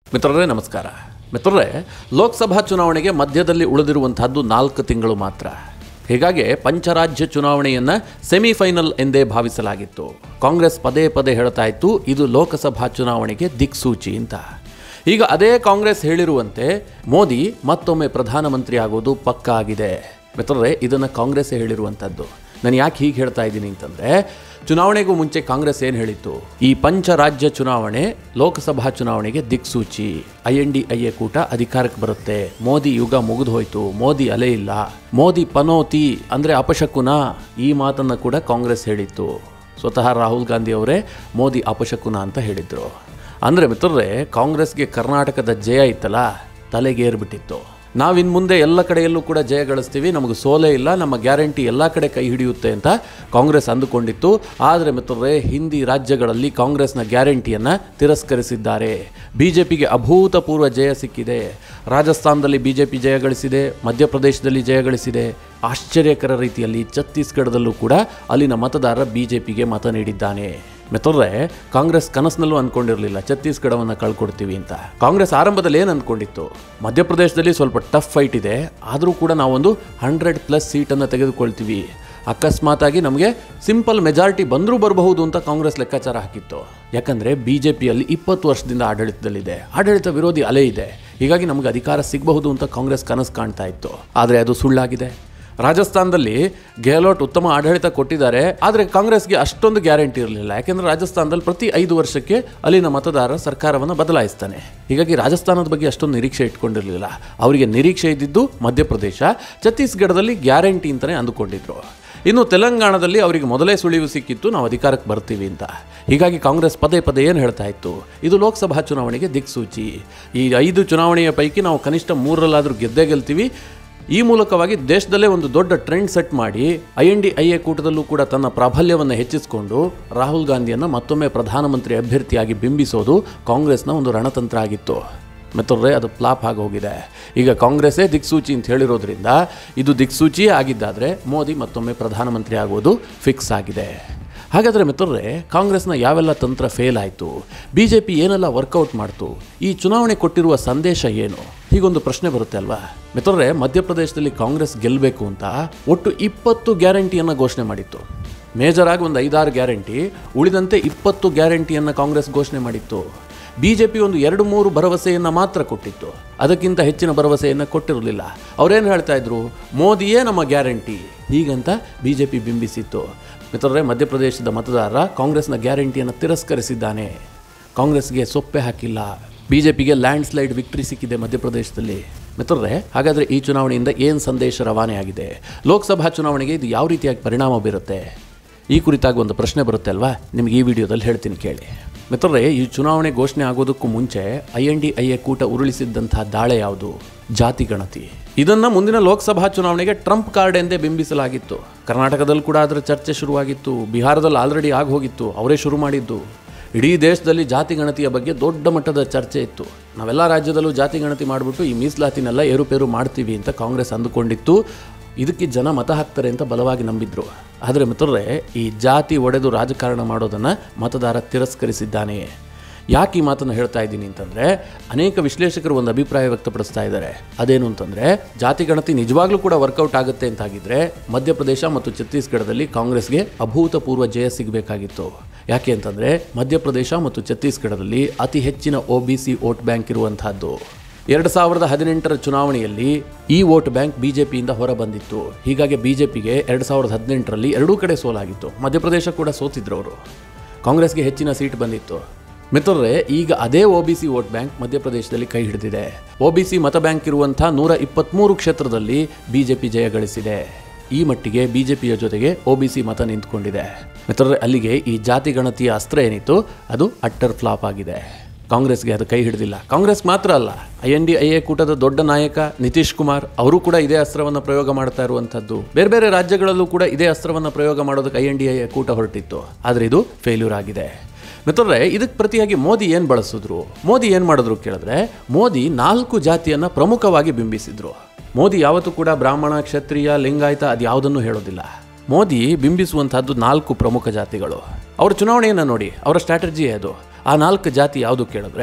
ಮಿತ್ರರೇ ನಮಸ್ಕಾರ ಮಿತ್ರರೇ ಲೋಕಸಭಾ ಚುನಾವಣೆಗೆ ಮಧ್ಯದಲ್ಲಿ ಉಳಿದಿರುವಂತಹದ್ದು ನಾಲ್ಕು ತಿಂಗಳು ಮಾತ್ರ ಹೀಗಾಗಿ ಪಂಚರಾಜ್ಯ ಚುನಾವಣೆಯನ್ನ ಸೆಮಿಫೈನಲ್ ಎಂದೇ ಭಾವಿಸಲಾಗಿತ್ತು ಕಾಂಗ್ರೆಸ್ ಪದೇ ಪದೇ ಹೇಳ್ತಾ ಇತ್ತು ಇದು ಲೋಕಸಭಾ ಚುನಾವಣೆಗೆ ದಿಕ್ಸೂಚಿ ಅಂತ ಈಗ ಅದೇ ಕಾಂಗ್ರೆಸ್ ಹೇಳಿರುವಂತೆ ಮೋದಿ ಮತ್ತೊಮ್ಮೆ ಪ್ರಧಾನಮಂತ್ರಿ ಆಗೋದು ಪಕ್ಕಾ ಆಗಿದೆ ಮಿತ್ರರೇ ಇದನ್ನು ಕಾಂಗ್ರೆಸ್ಸೇ ಹೇಳಿರುವಂಥದ್ದು ನಾನು ಯಾಕೆ ಹೀಗೆ ಹೇಳ್ತಾ ಇದ್ದೀನಿ ಅಂತಂದರೆ ಚುನಾವಣೆಗೂ ಮುಂಚೆ ಕಾಂಗ್ರೆಸ್ ಏನು ಹೇಳಿತ್ತು ಈ ಪಂಚರಾಜ್ಯ ಚುನಾವಣೆ ಲೋಕಸಭಾ ಚುನಾವಣೆಗೆ ದಿಕ್ಸೂಚಿ I N D I A ಕೂಟ ಅಧಿಕಾರಕ್ಕೆ ಬರುತ್ತೆ ಮೋದಿ ಯುಗ ಮುಗಿದು ಹೋಯ್ತು ಮೋದಿ ಅಲೆ ಇಲ್ಲ ಮೋದಿ ಪನೋತಿ ಅಂದರೆ ಅಪಶಕುನ ಈ ಮಾತನ್ನು ಕೂಡ ಕಾಂಗ್ರೆಸ್ ಹೇಳಿತ್ತು ಸ್ವತಃ ರಾಹುಲ್ ಗಾಂಧಿ ಅವರೇ ಮೋದಿ ಅಪಶಕುನ ಅಂತ ಹೇಳಿದ್ರು ಅಂದರೆ ಮಿತ್ರರೇ ಕಾಂಗ್ರೆಸ್ಗೆ ಕರ್ನಾಟಕದ ಜಯ ಇತ್ತಲ್ಲ ತಲೆಗೇರ್ಬಿಟ್ಟಿತ್ತು ನಾವಿನ್ ಮುಂದೆ ಎಲ್ಲ ಕಡೆಯಲ್ಲೂ ಕೂಡ ಜಯ ಗಳಿಸ್ತೀವಿ ನಮಗೆ ಸೋಲೇ ಇಲ್ಲ ನಮ್ಮ ಗ್ಯಾರಂಟಿ ಎಲ್ಲ ಕಡೆ ಕೈ ಹಿಡಿಯುತ್ತೆ ಅಂತ ಕಾಂಗ್ರೆಸ್ ಅಂದುಕೊಂಡಿತ್ತು ಆದರೆ ಮಿತ್ರರೇ ಹಿಂದಿ ರಾಜ್ಯಗಳಲ್ಲಿ ಕಾಂಗ್ರೆಸ್ನ ಗ್ಯಾರಂಟಿಯನ್ನು ತಿರಸ್ಕರಿಸಿದ್ದಾರೆ ಬಿಜೆಪಿಗೆ ಅಭೂತಪೂರ್ವ ಜಯ ಸಿಕ್ಕಿದೆ ರಾಜಸ್ಥಾನದಲ್ಲಿ ಬಿಜೆಪಿ ಜಯ ಗಳಿಸಿದೆ ಮಧ್ಯಪ್ರದೇಶದಲ್ಲಿ ಜಯ ಗಳಿಸಿದೆ ಆಶ್ಚರ್ಯಕರ ರೀತಿಯಲ್ಲಿ ಛತ್ತೀಸ್ಗಢದಲ್ಲೂ ಕೂಡ ಅಲ್ಲಿನ ಮತದಾರ ಬಿಜೆಪಿಗೆ ಮತ ನೀಡಿದ್ದಾನೆ ಮಿತ್ರರೇ ಕಾಂಗ್ರೆಸ್ ಕನಸಿನಲ್ಲೂ ಅನ್ಕೊಂಡಿರಲಿಲ್ಲ ಛತ್ತೀಸ್ಗಢವನ್ನು ಕಳ್ಕೊಡ್ತೀವಿ ಅಂತ ಕಾಂಗ್ರೆಸ್ ಆರಂಭದಲ್ಲಿ ಏನು ಅಂದ್ಕೊಂಡಿತ್ತು ಮಧ್ಯಪ್ರದೇಶದಲ್ಲಿ ಸ್ವಲ್ಪ ಟಫ್ ಫೈಟ್ ಇದೆ ಆದರೂ ಕೂಡ ನಾವೊಂದು ಹಂಡ್ರೆಡ್ ಪ್ಲಸ್ ಸೀಟನ್ನು ತೆಗೆದುಕೊಳ್ತೀವಿ ಅಕಸ್ಮಾತಾಗಿ ನಮಗೆ ಸಿಂಪಲ್ ಮೆಜಾರಿಟಿ ಬಂದರೂ ಬರಬಹುದು ಅಂತ ಕಾಂಗ್ರೆಸ್ ಲೆಕ್ಕಾಚಾರ ಹಾಕಿತ್ತು ಯಾಕಂದರೆ ಬಿ ಜೆ ಪಿಯಲ್ಲಿ ಇಪ್ಪತ್ತು ವರ್ಷದಿಂದ ಆಡಳಿತದಲ್ಲಿದೆ ಆಡಳಿತ ವಿರೋಧಿ ಅಲೆ ಇದೆ ಹೀಗಾಗಿ ನಮಗೆ ಅಧಿಕಾರ ಸಿಗಬಹುದು ಅಂತ ಕಾಂಗ್ರೆಸ್ ಕನಸು ಕಾಣ್ತಾ ಇತ್ತು ಆದರೆ ಅದು ಸುಳ್ಳಾಗಿದೆ ರಾಜಸ್ಥಾನದಲ್ಲಿ ಗೆಹ್ಲೋಟ್ ಉತ್ತಮ ಆಡಳಿತ ಕೊಟ್ಟಿದ್ದಾರೆ ಆದರೆ ಕಾಂಗ್ರೆಸ್ಗೆ ಅಷ್ಟೊಂದು ಗ್ಯಾರಂಟಿ ಇರಲಿಲ್ಲ ಯಾಕೆಂದರೆ ರಾಜಸ್ಥಾನದಲ್ಲಿ ಪ್ರತಿ ಐದು ವರ್ಷಕ್ಕೆ ಅಲ್ಲಿನ ಮತದಾರ ಸರ್ಕಾರವನ್ನು ಬದಲಾಯಿಸ್ತಾನೆ ಹೀಗಾಗಿ ರಾಜಸ್ಥಾನದ ಬಗ್ಗೆ ಅಷ್ಟೊಂದು ನಿರೀಕ್ಷೆ ಇಟ್ಕೊಂಡಿರಲಿಲ್ಲ ಅವರಿಗೆ ನಿರೀಕ್ಷೆ ಇದ್ದಿದ್ದು ಮಧ್ಯಪ್ರದೇಶ ಛತ್ತೀಸ್ಗಢದಲ್ಲಿ ಗ್ಯಾರಂಟಿ ಅಂತಲೇ ಅಂದುಕೊಂಡಿದ್ರು ಇನ್ನು ತೆಲಂಗಾಣದಲ್ಲಿ ಅವರಿಗೆ ಮೊದಲೇ ಸುಳಿವು ಸಿಕ್ಕಿತ್ತು ನಾವು ಅಧಿಕಾರಕ್ಕೆ ಬರ್ತೀವಿ ಅಂತ ಹೀಗಾಗಿ ಕಾಂಗ್ರೆಸ್ ಪದೇ ಪದೇ ಏನು ಹೇಳ್ತಾ ಇತ್ತು ಇದು ಲೋಕಸಭಾ ಚುನಾವಣೆಗೆ ದಿಕ್ಸೂಚಿ ಈ ಐದು ಚುನಾವಣೆಯ ಪೈಕಿ ನಾವು ಕನಿಷ್ಠ ಮೂರರಲ್ಲಾದರೂ ಗೆದ್ದೇ ಗೆಲ್ತೀವಿ ಈ ಮೂಲಕವಾಗಿ ದೇಶದಲ್ಲೇ ಒಂದು ದೊಡ್ಡ ಟ್ರೆಂಡ್ ಸೆಟ್ ಮಾಡಿ I N D I A ಕೂಟದಲ್ಲೂ ಕೂಡ ತನ್ನ ಪ್ರಾಬಲ್ಯವನ್ನು ಹೆಚ್ಚಿಸಿಕೊಂಡು ರಾಹುಲ್ ಗಾಂಧಿಯನ್ನು ಮತ್ತೊಮ್ಮೆ ಪ್ರಧಾನಮಂತ್ರಿ ಅಭ್ಯರ್ಥಿಯಾಗಿ ಬಿಂಬಿಸೋದು ಕಾಂಗ್ರೆಸ್ನ ಒಂದು ರಣತಂತ್ರ ಆಗಿತ್ತು ಮಿತ್ರರೇ ಅದು ಫ್ಲಾಪ್ ಆಗೋಗಿದೆ ಈಗ ಕಾಂಗ್ರೆಸ್ಸೇ ದಿಕ್ಸೂಚಿ ಅಂತ ಹೇಳಿರೋದ್ರಿಂದ ಇದು ದಿಕ್ಸೂಚಿಯೇ ಆಗಿದ್ದಾದರೆ ಮೋದಿ ಮತ್ತೊಮ್ಮೆ ಪ್ರಧಾನಮಂತ್ರಿ ಆಗೋದು ಫಿಕ್ಸ್ ಆಗಿದೆ ಹಾಗಾದರೆ ಮಿತ್ರರೇ ಕಾಂಗ್ರೆಸ್ನ ಯಾವೆಲ್ಲ ತಂತ್ರ ಫೇಲ್ ಆಯಿತು ಬಿ ಜೆ ಪಿ ಏನೆಲ್ಲ ವರ್ಕೌಟ್ ಮಾಡ್ತು ಈ ಚುನಾವಣೆ ಕೊಟ್ಟಿರುವ ಸಂದೇಶ ಏನು ಹೀಗೊಂದು ಪ್ರಶ್ನೆ ಬರುತ್ತೆ ಅಲ್ವಾ ಮಿತ್ರರೇ ಮಧ್ಯಪ್ರದೇಶದಲ್ಲಿ ಕಾಂಗ್ರೆಸ್ ಗೆಲ್ಲಬೇಕು ಅಂತ ಒಟ್ಟು ಇಪ್ಪತ್ತು ಗ್ಯಾರಂಟಿಯನ್ನು ಘೋಷಣೆ ಮಾಡಿತ್ತು ಮೇಜರ್ ಆಗಿ ಒಂದು ಐದಾರು ಗ್ಯಾರಂಟಿ ಉಳಿದಂತೆ ಇಪ್ಪತ್ತು ಗ್ಯಾರಂಟಿಯನ್ನು ಕಾಂಗ್ರೆಸ್ ಘೋಷಣೆ ಮಾಡಿತ್ತು ಬಿ ಜೆ ಪಿ ಒಂದು ಎರಡು ಮೂರು ಭರವಸೆಯನ್ನು ಮಾತ್ರ ಕೊಟ್ಟಿತ್ತು ಅದಕ್ಕಿಂತ ಹೆಚ್ಚಿನ ಭರವಸೆಯನ್ನು ಕೊಟ್ಟಿರಲಿಲ್ಲ ಅವರೇನು ಹೇಳ್ತಾ ಇದ್ರು ಮೋದಿಯೇ ನಮ್ಮ ಗ್ಯಾರಂಟಿ ಹೀಗಂತ ಬಿ ಜೆ ಪಿ ಬಿಂಬಿಸಿತ್ತು ಮಿತ್ರರೇ ಮಧ್ಯಪ್ರದೇಶದ ಮತದಾರ ಕಾಂಗ್ರೆಸ್ನ ಗ್ಯಾರಂಟಿಯನ್ನು ತಿರಸ್ಕರಿಸಿದ್ದಾನೆ ಕಾಂಗ್ರೆಸ್ಗೆ ಸೊಪ್ಪೆ ಹಾಕಿಲ್ಲ ಬಿ ಜೆ ಪಿಗೆ ಲ್ಯಾಂಡ್ ಸ್ಲೈಡ್ ವಿಕ್ಟ್ರಿ ಸಿಕ್ಕಿದೆ ಮಧ್ಯಪ್ರದೇಶದಲ್ಲಿ ಮಿತ್ರರೇ ಹಾಗಾದರೆ ಈ ಚುನಾವಣೆಯಿಂದ ಏನು ಸಂದೇಶ ರವಾನೆ ಆಗಿದೆ ಲೋಕಸಭಾ ಚುನಾವಣೆಗೆ ಇದು ಯಾವ ರೀತಿಯಾಗಿ ಪರಿಣಾಮ ಬೀರುತ್ತೆ ಈ ಕುರಿತಾಗಿ ಒಂದು ಪ್ರಶ್ನೆ ಬರುತ್ತೆ ಅಲ್ವಾ ನಿಮಗೆ ಈ ವಿಡಿಯೋದಲ್ಲಿ ಹೇಳ್ತೀನಿ ಕೇಳಿ ಮಿತ್ರರೇ ಈ ಚುನಾವಣೆ ಘೋಷಣೆ ಆಗೋದಕ್ಕೂ ಮುಂಚೆ I N D I A ಕೂಟ ಉರುಳಿಸಿದ್ದಂತಹ ದಾಳೆ ಯಾವುದು ಜಾತಿ ಗಣತಿ ಇದನ್ನ ಮುಂದಿನ ಲೋಕಸಭಾ ಚುನಾವಣೆಗೆ ಟ್ರಂಪ್ ಕಾರ್ಡ್ ಎಂದೇ ಬಿಂಬಿಸಲಾಗಿತ್ತು ಕರ್ನಾಟಕದಲ್ಲಿ ಕೂಡ ಅದರ ಚರ್ಚೆ ಶುರುವಾಗಿತ್ತು ಬಿಹಾರದಲ್ಲಿ ಆಲ್ರೆಡಿ ಆಗಿ ಹೋಗಿತ್ತು ಅವರೇ ಶುರು ಮಾಡಿದ್ದು ಇಡೀ ದೇಶದಲ್ಲಿ ಜಾತಿ ಗಣತಿಯ ಬಗ್ಗೆ ದೊಡ್ಡ ಮಟ್ಟದ ಚರ್ಚೆ ಇತ್ತು ನಾವೆಲ್ಲ ರಾಜ್ಯದಲ್ಲೂ ಜಾತಿ ಗಣತಿ ಮಾಡಿಬಿಟ್ಟು ಈ ಮೀಸಲಾತಿನೆಲ್ಲ ಏರುಪೇರು ಮಾಡ್ತೀವಿ ಅಂತ ಕಾಂಗ್ರೆಸ್ ಅಂದುಕೊಂಡಿತ್ತು ಇದಕ್ಕೆ ಜನ ಮತ ಹಾಕ್ತಾರೆ ಅಂತ ಬಲವಾಗಿ ನಂಬಿದ್ರು ಆದರೆ ಮಿತ್ರರೇ ಈ ಜಾತಿ ಒಡೆದು ರಾಜಕಾರಣ ಮಾಡೋದನ್ನು ಮತದಾರ ತಿರಸ್ಕರಿಸಿದ್ದಾನೆ ಯಾಕೆ ಈ ಮಾತನ್ನು ಹೇಳ್ತಾ ಇದ್ದೀನಿ ಅಂತಂದರೆ ಅನೇಕ ವಿಶ್ಲೇಷಕರು ಒಂದು ಅಭಿಪ್ರಾಯ ವ್ಯಕ್ತಪಡಿಸ್ತಾ ಇದ್ದಾರೆ ಅದೇನು ಅಂತಂದರೆ ಜಾತಿ ಗಣತಿ ನಿಜವಾಗ್ಲೂ ಕೂಡ ವರ್ಕೌಟ್ ಆಗುತ್ತೆ ಅಂತಾಗಿದ್ರೆ ಮಧ್ಯಪ್ರದೇಶ ಮತ್ತು ಛತ್ತೀಸ್ಗಢದಲ್ಲಿ ಕಾಂಗ್ರೆಸ್ಗೆ ಅಭೂತಪೂರ್ವ ಜಯ ಸಿಗಬೇಕಾಗಿತ್ತು ಯಾಕೆ ಅಂತಂದರೆ ಮಧ್ಯಪ್ರದೇಶ ಮತ್ತು ಛತ್ತೀಸ್ಗಢದಲ್ಲಿ ಅತಿ ಹೆಚ್ಚಿನ O B C vote bank ಇರುವಂತಹದ್ದು ಎರಡು ಸಾವಿರದ ಹದಿನೆಂಟರ ಚುನಾವಣೆಯಲ್ಲಿ ಈ ವೋಟ್ ಬ್ಯಾಂಕ್ ಬಿಜೆಪಿಯಿಂದ ಹೊರ ಬಂದಿತ್ತು ಹೀಗಾಗಿ ಬಿಜೆಪಿಗೆ ಎರಡು ಸಾವಿರದ ಹದಿನೆಂಟರಲ್ಲಿ ಎರಡೂ ಕಡೆ ಸೋಲಾಗಿತ್ತು ಮಧ್ಯಪ್ರದೇಶ ಕೂಡ ಸೋತಿದ್ರು ಅವರು ಕಾಂಗ್ರೆಸ್ಗೆ ಹೆಚ್ಚಿನ ಸೀಟ್ ಬಂದಿತ್ತು ಮಿತ್ರರೇ ಈಗ ಅದೇ O B C vote bank ಮಧ್ಯಪ್ರದೇಶದಲ್ಲಿ ಕೈ ಹಿಡಿದಿದೆ ಒ ಬಿ ಸಿ ಮತ ಬ್ಯಾಂಕ್ ಇರುವಂಥ ನೂರ ಇಪ್ಪತ್ತ್ಮೂರು ಕ್ಷೇತ್ರದಲ್ಲಿ ಬಿಜೆಪಿ ಜಯ ಗಳಿಸಿದೆ ಈ ಮಟ್ಟಿಗೆ ಬಿಜೆಪಿಯ ಜೊತೆಗೆ ಒ ಬಿ ಸಿ ಮತ ನಿಂತ್ಕೊಂಡಿದೆ ಮಿತ್ರರೇ ಅಲ್ಲಿಗೆ ಈ ಜಾತಿ ಗಣತಿಯ ಅಸ್ತ್ರ ಏನಿತ್ತು ಅದು ಅಟ್ಟರ್ ಫ್ಲಾಪ್ ಆಗಿದೆ ಕಾಂಗ್ರೆಸ್ಗೆ ಅದು ಕೈ ಹಿಡಿದಿಲ್ಲ ಕಾಂಗ್ರೆಸ್ ಮಾತ್ರ ಅಲ್ಲ I N D I A ಕೂಟದ ದೊಡ್ಡ ನಾಯಕ ನಿತೀಶ್ ಕುಮಾರ್ ಅವರು ಕೂಡ ಇದೇ ಅಸ್ತ್ರವನ್ನು ಪ್ರಯೋಗ ಮಾಡ್ತಾ ಇರುವಂಥದ್ದು ಬೇರೆ ಬೇರೆ ರಾಜ್ಯಗಳಲ್ಲೂ ಕೂಡ ಇದೇ ಅಸ್ತ್ರವನ್ನು ಪ್ರಯೋಗ ಮಾಡೋದಕ್ಕೆ I N D I A ಕೂಟ ಹೊರಟಿತ್ತು ಆದರೆ ಇದು ಫೇಲ್ಯೂರ್ ಆಗಿದೆ ಮಿತ್ರರೇ ಇದಕ್ಕೆ ಪ್ರತಿಯಾಗಿ ಮೋದಿ ಏನು ಬಳಸಿದ್ರು ಮೋದಿ ಏನು ಮಾಡಿದ್ರು ಕೇಳಿದ್ರೆ ಮೋದಿ ನಾಲ್ಕು ಜಾತಿಯನ್ನು ಪ್ರಮುಖವಾಗಿ ಬಿಂಬಿಸಿದ್ರು ಮೋದಿ ಯಾವತ್ತೂ ಕೂಡ ಬ್ರಾಹ್ಮಣ ಕ್ಷತ್ರಿಯ ಲಿಂಗಾಯತ ಅದು ಯಾವುದನ್ನು ಹೇಳೋದಿಲ್ಲ ಮೋದಿ ಬಿಂಬಿಸುವಂತಹದ್ದು ನಾಲ್ಕು ಪ್ರಮುಖ ಜಾತಿಗಳು ಅವರ ಚುನಾವಣೆಯನ್ನು ನೋಡಿ ಅವರ ಸ್ಟ್ರಾಟಜಿ ಅದು ಆ ನಾಲ್ಕು ಜಾತಿ ಯಾವುದು ಕೇಳಿದ್ರೆ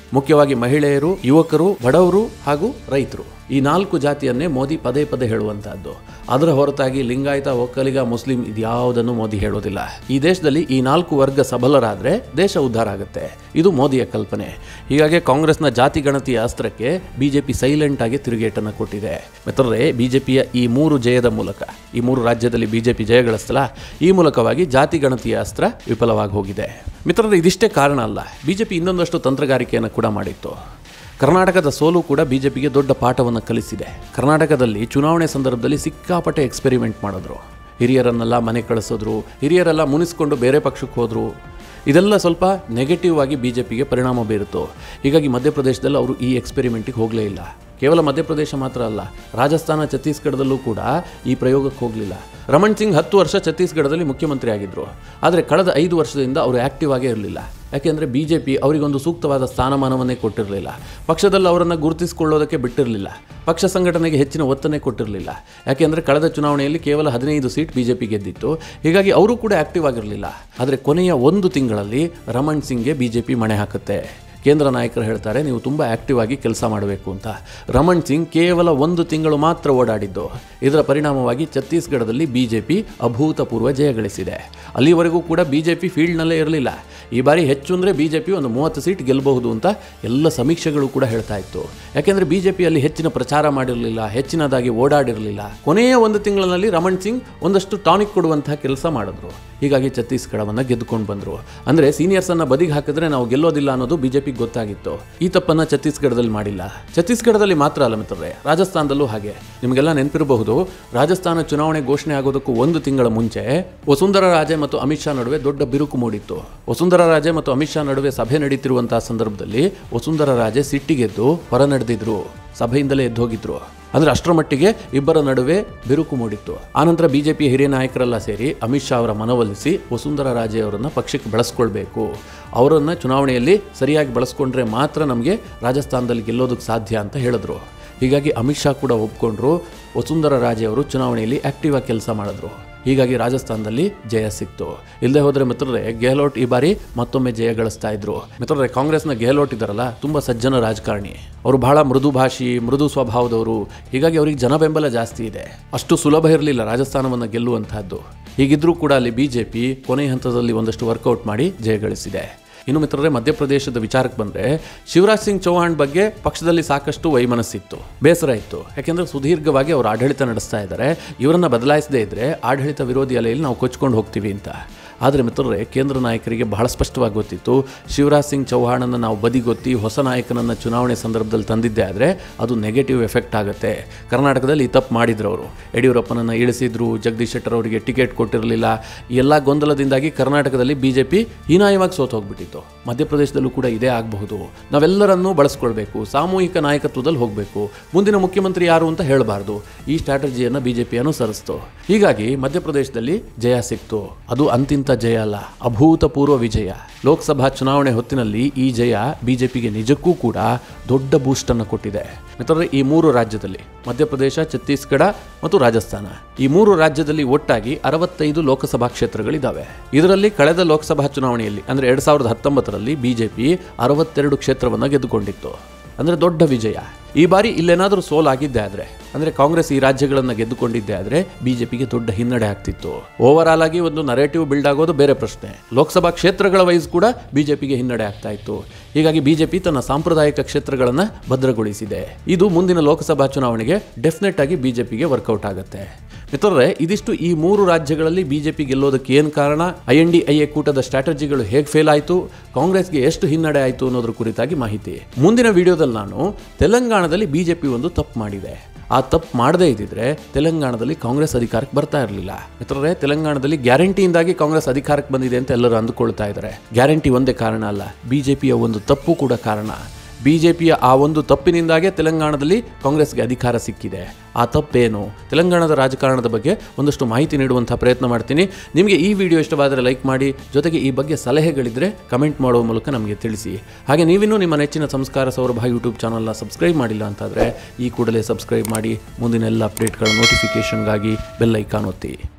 ಮುಖ್ಯವಾಗಿ ಮಹಿಳೆಯರು ಯುವಕರು ಬಡವರು ಹಾಗೂ ರೈತರು ಈ ನಾಲ್ಕು ಜಾತಿಯನ್ನೇ ಮೋದಿ ಪದೇ ಪದೇ ಹೇಳುವಂತಹದ್ದು ಅದರ ಹೊರತಾಗಿ ಲಿಂಗಾಯತ ಒಕ್ಕಲಿಗ ಮುಸ್ಲಿಂ ಇದ್ಯಾವುದನ್ನು ಮೋದಿ ಹೇಳೋದಿಲ್ಲ ಈ ದೇಶದಲ್ಲಿ ಈ ನಾಲ್ಕು ವರ್ಗ ಸಬಲರಾದ್ರೆ ದೇಶ ಉದ್ಧಾರ ಆಗುತ್ತೆ ಇದು ಮೋದಿಯ ಕಲ್ಪನೆ ಹೀಗಾಗಿ ಕಾಂಗ್ರೆಸ್ನ ಜಾತಿ ಗಣತಿಯ ಅಸ್ತ್ರಕ್ಕೆ ಬಿಜೆಪಿ ಸೈಲೆಂಟ್ ಆಗಿ ತಿರುಗೇಟನ್ನು ಕೊಟ್ಟಿದೆ ಮಿತ್ರರೇ ಬಿಜೆಪಿಯ ಈ ಮೂರು ಜಯದ ಮೂಲಕ ಈ ಮೂರು ರಾಜ್ಯದಲ್ಲಿ ಬಿಜೆಪಿ ಜಯ ಗಳಿಸ್ತಲ್ಲ ಈ ಮೂಲಕವಾಗಿ ಜಾತಿ ಗಣತಿಯ ಅಸ್ತ್ರ ವಿಫಲವಾಗಿ ಹೋಗಿದೆ ಮಿತ್ರರೇ ಇದಿಷ್ಟೇ ಕಾರಣ ಅಲ್ಲ ಬಿಜೆಪಿ ಇನ್ನೊಂದಷ್ಟು ತಂತ್ರಗಾರಿಕೆಯನ್ನು ಕೂಡ ಮಾಡಿತ್ತು ಕರ್ನಾಟಕದ ಸೋಲು ಕೂಡ ಬಿಜೆಪಿಗೆ ದೊಡ್ಡ ಪಾಠವನ್ನು ಕಲಿಸಿದೆ ಕರ್ನಾಟಕದಲ್ಲಿ ಚುನಾವಣೆ ಸಂದರ್ಭದಲ್ಲಿ ಸಿಕ್ಕಾಪಟ್ಟೆ ಎಕ್ಸ್ಪೆರಿಮೆಂಟ್ ಮಾಡಿದ್ರು ಹಿರಿಯರನ್ನೆಲ್ಲ ಮನೆ ಕಳಿಸಿದ್ರು ಹಿರಿಯರೆಲ್ಲ ಮುನಿಸ್ಕೊಂಡು ಬೇರೆ ಪಕ್ಷಕ್ಕೆ ಹೋದರು ಇದೆಲ್ಲ ಸ್ವಲ್ಪ ನೆಗೆಟಿವ್ ಆಗಿ ಬಿ ಜೆ ಪಿಗೆ ಪರಿಣಾಮ ಬೀರುತ್ತು ಹೀಗಾಗಿ ಮಧ್ಯಪ್ರದೇಶದಲ್ಲಿ ಅವರು ಈ ಎಕ್ಸ್ಪೆರಿಮೆಂಟಿಗೆ ಹೋಗಲೇ ಇಲ್ಲ ಕೇವಲ ಮಧ್ಯಪ್ರದೇಶ ಮಾತ್ರ ಅಲ್ಲ ರಾಜಸ್ಥಾನ ಛತ್ತೀಸ್ಗಢದಲ್ಲೂ ಕೂಡ ಈ ಪ್ರಯೋಗಕ್ಕೆ ಹೋಗಲಿಲ್ಲ ರಮಣ್ ಸಿಂಗ್ ಹತ್ತು ವರ್ಷ ಛತ್ತೀಸ್ಗಢದಲ್ಲಿ ಮುಖ್ಯಮಂತ್ರಿ ಆಗಿದ್ದರು ಆದರೆ ಕಳೆದ ಐದು ವರ್ಷದಿಂದ ಅವರು ಆ್ಯಕ್ಟಿವ್ ಆಗೇ ಇರಲಿಲ್ಲ ಯಾಕೆಂದರೆ ಬಿ ಜೆ ಪಿ ಅವರಿಗೊಂದು ಸೂಕ್ತವಾದ ಸ್ಥಾನಮಾನವನ್ನೇ ಕೊಟ್ಟಿರಲಿಲ್ಲ ಪಕ್ಷದಲ್ಲಿ ಅವರನ್ನು ಗುರುತಿಸಿಕೊಳ್ಳೋದಕ್ಕೆ ಬಿಟ್ಟಿರಲಿಲ್ಲ ಪಕ್ಷ ಸಂಘಟನೆಗೆ ಹೆಚ್ಚಿನ ಒತ್ತನ್ನೇ ಕೊಟ್ಟಿರಲಿಲ್ಲ ಯಾಕೆಂದರೆ ಕಳೆದ ಚುನಾವಣೆಯಲ್ಲಿ ಕೇವಲ ಹದಿನೈದು ಸೀಟ್ ಬಿ ಜೆ ಪಿ ಗೆದ್ದಿತ್ತು ಹೀಗಾಗಿ ಅವರು ಕೂಡ ಆ್ಯಕ್ಟಿವ್ ಆಗಿರಲಿಲ್ಲ ಆದರೆ ಕೊನೆಯ ಒಂದು ತಿಂಗಳಲ್ಲಿ ರಮಣ್ ಸಿಂಗ್ಗೆ ಬಿ ಜೆ ಪಿ ಮಣೆ ಹಾಕುತ್ತೆ ಕೇಂದ್ರ ನಾಯಕರು ಹೇಳ್ತಾರೆ ನೀವು ತುಂಬ ಆಕ್ಟಿವ್ ಆಗಿ ಕೆಲಸ ಮಾಡಬೇಕು ಅಂತ ರಮಣ್ ಸಿಂಗ್ ಕೇವಲ ಒಂದು ತಿಂಗಳು ಮಾತ್ರ ಓಡಾಡಿದ್ದು ಇದರ ಪರಿಣಾಮವಾಗಿ ಛತ್ತೀಸ್ಗಢದಲ್ಲಿ ಬಿಜೆಪಿ ಅಭೂತಪೂರ್ವ ಜಯ ಗಳಿಸಿದೆ ಅಲ್ಲಿವರೆಗೂ ಕೂಡ ಬಿಜೆಪಿ ಫೀಲ್ಡ್ನಲ್ಲೇ ಇರಲಿಲ್ಲ ಈ ಬಾರಿ ಹೆಚ್ಚು ಅಂದರೆ ಬಿಜೆಪಿ ಒಂದು ಮೂವತ್ತು ಸೀಟ್ ಗೆಲ್ಲಬಹುದು ಅಂತ ಎಲ್ಲ ಸಮೀಕ್ಷೆಗಳು ಕೂಡ ಹೇಳ್ತಾ ಇತ್ತು ಯಾಕೆಂದರೆ ಬಿಜೆಪಿ ಅಲ್ಲಿ ಹೆಚ್ಚಿನ ಪ್ರಚಾರ ಮಾಡಿರಲಿಲ್ಲ ಹೆಚ್ಚಿನದಾಗಿ ಓಡಾಡಿರಲಿಲ್ಲ ಕೊನೆಯ ಒಂದು ತಿಂಗಳಲ್ಲಿ ರಮಣ್ ಸಿಂಗ್ ಒಂದಷ್ಟು ಟಾನಿಕ್ ಕೊಡುವಂತಹ ಕೆಲಸ ಮಾಡಿದ್ರು ಹೀಗಾಗಿ ಛತ್ತೀಸ್ಗಢವನ್ನು ಗೆದ್ದುಕೊಂಡು ಬಂದರು ಅಂದರೆ ಸೀನಿಯರ್ಸನ್ನು ಬದಿಗೆ ಹಾಕಿದ್ರೆ ನಾವು ಗೆಲ್ಲೋದಿಲ್ಲ ಅನ್ನೋದು ಬಿಜೆಪಿಗೆ ಗೊತ್ತಾಗಿತ್ತು ಈ ತಪ್ಪನ್ನು ಛತ್ತೀಸ್ಗಢದಲ್ಲಿ ಮಾಡಿಲ್ಲ ಛತ್ತೀಸ್ಗಢದಲ್ಲಿ ಮಾತ್ರ ಅಲ್ಲ ಮಿತ್ರರೇ ರಾಜಸ್ಥಾನದಲ್ಲೂ ಹಾಗೆ ನಿಮಗೆಲ್ಲ ನೆನಪಿರಬಹುದು ರಾಜಸ್ಥಾನ ಚುನಾವಣೆ ಘೋಷಣೆ ಆಗೋದಕ್ಕೂ ಒಂದು ತಿಂಗಳ ಮುಂಚೆ ವಸುಂಧರ ರಾಜೆ ಮತ್ತು ಅಮಿತ್ ಶಾ ನಡುವೆ ದೊಡ್ಡ ಬಿರುಕು ಮೂಡಿತ್ತು ವಸುಂಧರ ರಾಜೆ ಮತ್ತು ಅಮಿತ್ ಶಾ ನಡುವೆ ಸಭೆ ನಡೀತಿರುವಂತಹ ಸಂದರ್ಭದಲ್ಲಿ ವಸುಂಧರ ರಾಜೆ ಸಿಟ್ಟಿಗೆದ್ದು ಹೊರ ನಡೆದಿದ್ರು ಸಭೆಯಿಂದಲೇ ಎದ್ದೋಗಿದ್ರು ಅಂದ್ರೆ ಅಷ್ಟರ ಮಟ್ಟಿಗೆ ಇಬ್ಬರ ನಡುವೆ ಬಿರುಕು ಮೂಡಿತ್ತು ಆನಂತರ ಬಿಜೆಪಿ ಹಿರಿಯ ನಾಯಕರೆಲ್ಲ ಸೇರಿ ಅಮಿತ್ ಶಾ ಅವರ ಮನವೊಲಿಸಿ ವಸುಂಧರಾ ರಾಜೆ ಅವರನ್ನು ಪಕ್ಷಕ್ಕೆ ಬಳಸ್ಕೊಳ್ಬೇಕು ಅವರನ್ನು ಚುನಾವಣೆಯಲ್ಲಿ ಸರಿಯಾಗಿ ಬಳಸ್ಕೊಂಡ್ರೆ ಮಾತ್ರ ನಮಗೆ ರಾಜಸ್ಥಾನದಲ್ಲಿ ಗೆಲ್ಲೋದಕ್ಕೆ ಸಾಧ್ಯ ಅಂತ ಹೇಳಿದ್ರು ಹೀಗಾಗಿ ಅಮಿತ್ ಶಾ ಕೂಡ ಒಪ್ಕೊಂಡ್ರು ವಸುಂಧರಾ ರಾಜೆ ಅವರು ಚುನಾವಣೆಯಲ್ಲಿ ಆಕ್ಟಿವ್ ಆಗಿ ಕೆಲಸ ಮಾಡಿದ್ರು ಹೀಗಾಗಿ ರಾಜಸ್ಥಾನದಲ್ಲಿ ಜಯ ಸಿಕ್ತು ಇಲ್ಲದೆ ಹೋದರೆ ಮಿತ್ರರೇ ಗೆಹ್ಲೋಟ್ ಈ ಬಾರಿ ಮತ್ತೊಮ್ಮೆ ಜಯ ಗಳಿಸ್ತಾ ಇದ್ರು ಮಿತ್ರರೇ ಕಾಂಗ್ರೆಸ್ನ ಗೆಹ್ಲೋಟ್ ಇದ್ದಾರಲ್ಲ ತುಂಬ ಸಜ್ಜನ ರಾಜಕಾರಣಿ ಅವರು ಬಹಳ ಮೃದು ಭಾಷಿ ಮೃದು ಸ್ವಭಾವದವರು ಹೀಗಾಗಿ ಅವರಿಗೆ ಜನ ಬೆಂಬಲ ಜಾಸ್ತಿ ಇದೆ ಅಷ್ಟು ಸುಲಭ ಇರಲಿಲ್ಲ ರಾಜಸ್ಥಾನವನ್ನು ಗೆಲ್ಲುವಂತಹದ್ದು ಹೀಗಿದ್ರೂ ಕೂಡ ಅಲ್ಲಿ ಬಿಜೆಪಿ ಕೊನೆಯ ಹಂತದಲ್ಲಿ ಒಂದಷ್ಟು ವರ್ಕೌಟ್ ಮಾಡಿ ಜಯ ಗಳಿಸಿದೆ ಇನ್ನು ಮಿತ್ರರೇ ಮಧ್ಯಪ್ರದೇಶದ ವಿಚಾರಕ್ಕೆ ಬಂದರೆ ಶಿವರಾಜ್ ಸಿಂಗ್ ಚೌಹಾಣ್ ಬಗ್ಗೆ ಪಕ್ಷದಲ್ಲಿ ಸಾಕಷ್ಟು ವೈಮನಸ್ಸಿತ್ತು ಬೇಸರ ಇತ್ತು ಯಾಕೆಂದರೆ ಸುದೀರ್ಘವಾಗಿ ಅವರು ಆಡಳಿತ ನಡೆಸ್ತಾ ಇದ್ದಾರೆ ಇವರನ್ನು ಬದಲಾಯಿಸದೇ ಇದ್ದರೆ ಆಡಳಿತ ವಿರೋಧಿ ಅಲೆಯಲ್ಲಿ ನಾವು ಕೊಚ್ಕೊಂಡು ಹೋಗ್ತೀವಿ ಅಂತ ಆದರೆ ಮಿತ್ರರೇ ಕೇಂದ್ರ ನಾಯಕರಿಗೆ ಬಹಳ ಸ್ಪಷ್ಟವಾಗಿ ಗೊತ್ತಿತ್ತು ಶಿವರಾಜ್ ಸಿಂಗ್ ಚೌಹಾಣನ್ನು ನಾವು ಬದಿಗೊತ್ತಿ ಹೊಸ ನಾಯಕನನ್ನು ಚುನಾವಣೆ ಸಂದರ್ಭದಲ್ಲಿ ತಂದಿದ್ದೆ ಆದರೆ ಅದು ನೆಗೆಟಿವ್ ಎಫೆಕ್ಟ್ ಆಗುತ್ತೆ ಕರ್ನಾಟಕದಲ್ಲಿ ಈ ತಪ್ಪು ಮಾಡಿದ್ರು ಅವರು ಯಡಿಯೂರಪ್ಪನನ್ನು ಇಳಿಸಿದ್ರು ಜಗದೀಶ್ ಶೆಟ್ಟರ್ ಅವರಿಗೆ ಟಿಕೆಟ್ ಕೊಟ್ಟಿರಲಿಲ್ಲ ಈ ಎಲ್ಲ ಗೊಂದಲದಿಂದಾಗಿ ಕರ್ನಾಟಕದಲ್ಲಿ ಬಿ ಜೆ ಪಿ ಹೀನಾಯವಾಗಿ ಸೋತು ಹೋಗ್ಬಿಟ್ಟಿತ್ತು ಮಧ್ಯಪ್ರದೇಶದಲ್ಲೂ ಕೂಡ ಇದೇ ಆಗಬಹುದು ನಾವೆಲ್ಲರನ್ನೂ ಬಳಸ್ಕೊಳ್ಬೇಕು ಸಾಮೂಹಿಕ ನಾಯಕತ್ವದಲ್ಲಿ ಹೋಗಬೇಕು ಮುಂದಿನ ಮುಖ್ಯಮಂತ್ರಿ ಯಾರು ಅಂತ ಹೇಳಬಾರ್ದು ಈ ಸ್ಟ್ರಾಟಜಿಯನ್ನು ಬಿ ಜೆ ಪಿ ಅನುಸರಿಸ್ತು ಹೀಗಾಗಿ ಮಧ್ಯಪ್ರದೇಶದಲ್ಲಿ ಜಯ ಸಿಕ್ತು ಅದು ಅಂತಿಂತ ಜಯ ಅಲ್ಲ ಅಭೂತಪೂರ್ವ ವಿಜಯ ಲೋಕಸಭಾ ಚುನಾವಣೆ ಹೊತ್ತಿನಲ್ಲಿ ಈ ಜಯ ಬಿಜೆಪಿಗೆ ನಿಜಕ್ಕೂ ಕೂಡ ದೊಡ್ಡ ಬೂಸ್ಟ್ ಅನ್ನು ಕೊಟ್ಟಿದೆ ಮಿತ್ರರೇ ಈ ಮೂರು ರಾಜ್ಯದಲ್ಲಿ ಮಧ್ಯಪ್ರದೇಶ ಛತ್ತೀಸ್ಗಢ ಮತ್ತು ರಾಜಸ್ಥಾನ ಈ ಮೂರು ರಾಜ್ಯದಲ್ಲಿ ಒಟ್ಟಾಗಿ ಅರವತ್ತೈದು ಲೋಕಸಭಾ ಕ್ಷೇತ್ರಗಳಿದ್ದಾವೆ ಇದರಲ್ಲಿ ಕಳೆದ ಲೋಕಸಭಾ ಚುನಾವಣೆಯಲ್ಲಿ ಅಂದ್ರೆ ಎರಡ್ ಸಾವಿರದ ಹತ್ತೊಂಬತ್ತರಲ್ಲಿ ಬಿಜೆಪಿ ಅರವತ್ತೆರಡು ಕ್ಷೇತ್ರವನ್ನು ಗೆದ್ದುಕೊಂಡಿತ್ತು ಅಂದರೆ ದೊಡ್ಡ ವಿಜಯ ಈ ಬಾರಿ ಇಲ್ಲೇನಾದರೂ ಸೋಲಾಗಿದ್ದೆ ಆದರೆ ಅಂದರೆ ಕಾಂಗ್ರೆಸ್ ಈ ರಾಜ್ಯಗಳನ್ನು ಗೆದ್ದುಕೊಂಡಿದ್ದೆ ಆದರೆ ಬಿಜೆಪಿಗೆ ದೊಡ್ಡ ಹಿನ್ನಡೆ ಆಗ್ತಿತ್ತು ಓವರ್ ಆಲ್ ಆಗಿ ಒಂದು ನರೇಟಿವ್ ಬಿಲ್ಡ್ ಆಗೋದು ಬೇರೆ ಪ್ರಶ್ನೆ ಲೋಕಸಭಾ ಕ್ಷೇತ್ರಗಳ ವೈಸ್ ಕೂಡ ಬಿಜೆಪಿಗೆ ಹಿನ್ನಡೆ ಆಗ್ತಾ ಇತ್ತು ಹೀಗಾಗಿ ಬಿಜೆಪಿ ತನ್ನ ಸಾಂಪ್ರದಾಯಿಕ ಕ್ಷೇತ್ರಗಳನ್ನು ಭದ್ರಗೊಳಿಸಿದೆ ಇದು ಮುಂದಿನ ಲೋಕಸಭಾ ಚುನಾವಣೆಗೆ ಡೆಫಿನೆಟ್ ಆಗಿ ಬಿಜೆಪಿಗೆ ವರ್ಕೌಟ್ ಆಗುತ್ತೆ ಮಿತ್ರರೇ ಇದಿಷ್ಟು ಈ ಮೂರು ರಾಜ್ಯಗಳಲ್ಲಿ ಬಿಜೆಪಿ ಗೆಲ್ಲೋದಕ್ಕೆ ಏನು ಕಾರಣ I N D I A ಕೂಟದ ಸ್ಟ್ರಾಟಜಿಗಳು ಹೇಗೆ ಫೇಲ್ ಆಯಿತು ಕಾಂಗ್ರೆಸ್ಗೆ ಎಷ್ಟು ಹಿನ್ನಡೆ ಆಯಿತು ಅನ್ನೋದ್ರ ಕುರಿತಾಗಿ ಮಾಹಿತಿ ಮುಂದಿನ ವಿಡಿಯೋದಲ್ಲಿ ನಾನು ತೆಲಂಗಾಣದಲ್ಲಿ ಬಿಜೆಪಿ ಒಂದು ತಪ್ಪು ಮಾಡಿದೆ ಆ ತಪ್ಪು ಮಾಡದೇ ಇದ್ದಿದ್ರೆ ತೆಲಂಗಾಣದಲ್ಲಿ ಕಾಂಗ್ರೆಸ್ ಅಧಿಕಾರಕ್ಕೆ ಬರ್ತಾ ಇರಲಿಲ್ಲ ಮಿತ್ರರೇ ತೆಲಂಗಾಣದಲ್ಲಿ ಗ್ಯಾರಂಟಿಯಿಂದಾಗಿ ಕಾಂಗ್ರೆಸ್ ಅಧಿಕಾರಕ್ಕೆ ಬಂದಿದೆ ಅಂತ ಎಲ್ಲರೂ ಅಂದುಕೊಳ್ತಾ ಇದ್ದಾರೆ ಗ್ಯಾರಂಟಿ ಒಂದೇ ಕಾರಣ ಅಲ್ಲ ಬಿಜೆಪಿಯ ಒಂದು ತಪ್ಪು ಕೂಡ ಕಾರಣ ಬಿಜೆಪಿಯ ಆ ಒಂದು ತಪ್ಪಿನಿಂದಾಗೇ ತೆಲಂಗಾಣದಲ್ಲಿ ಕಾಂಗ್ರೆಸ್ಗೆ ಅಧಿಕಾರ ಸಿಕ್ಕಿದೆ ಆ ತಪ್ಪೇನು ತೆಲಂಗಾಣದ ರಾಜಕಾರಣದ ಬಗ್ಗೆ ಒಂದಷ್ಟು ಮಾಹಿತಿ ನೀಡುವಂಥ ಪ್ರಯತ್ನ ಮಾಡ್ತೀನಿ ನಿಮಗೆ ಈ ವಿಡಿಯೋ ಇಷ್ಟವಾದರೆ ಲೈಕ್ ಮಾಡಿ ಜೊತೆಗೆ ಈ ಬಗ್ಗೆ ಸಲಹೆಗಳಿದ್ದರೆ ಕಮೆಂಟ್ ಮಾಡುವ ಮೂಲಕ ನಮಗೆ ತಿಳಿಸಿ ಹಾಗೆ ನೀವಿನ್ನೂ ನಿಮ್ಮ ನೆಚ್ಚಿನ ಸಂಸ್ಕಾರ ಸೌರಭ ಯೂಟ್ಯೂಬ್ ಚಾನಲ್ನ ಸಬ್ಸ್ಕ್ರೈಬ್ ಮಾಡಿಲ್ಲ ಅಂತಾದರೆ ಈ ಕೂಡಲೇ ಸಬ್ಸ್ಕ್ರೈಬ್ ಮಾಡಿ ಮುಂದಿನ ಎಲ್ಲ ಅಪ್ಡೇಟ್ಗಳ ನೋಟಿಫಿಕೇಷನ್ಗಾಗಿ ಬೆಲ್ ಐಕಾನ್ ಒತ್ತಿ